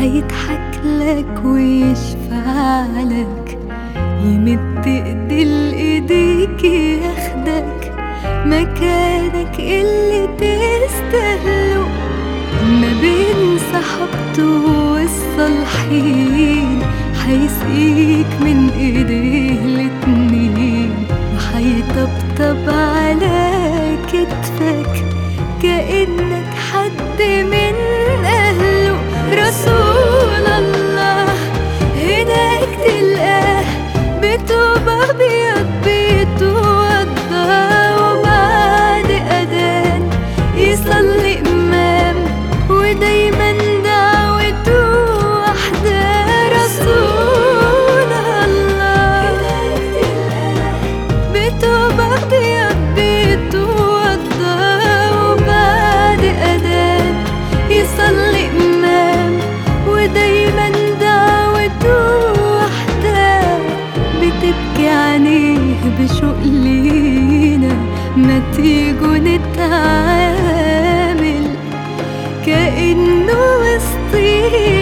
هيضحك لك ويشفع لك يمد ايدي لايديك ياخدك مكانك اللي تستاهله ما بين صحبته والصالحين هيسقيك من ايديه الاتنين وهيطبطب على كتفك كأنك حد من أهله رسول الله هناك تلقاه بتوب أبيض بيتوضى وبعد أذان يصلي إمام ودايما دعوته واحدة رسول الله بتوب أبيض بيتوضى وبعد أذان يصلي إمام ودايما دعوته واحدة بتبكي عينيه بشوق لينا ما تيجوا نتعامل كأنه وسطينا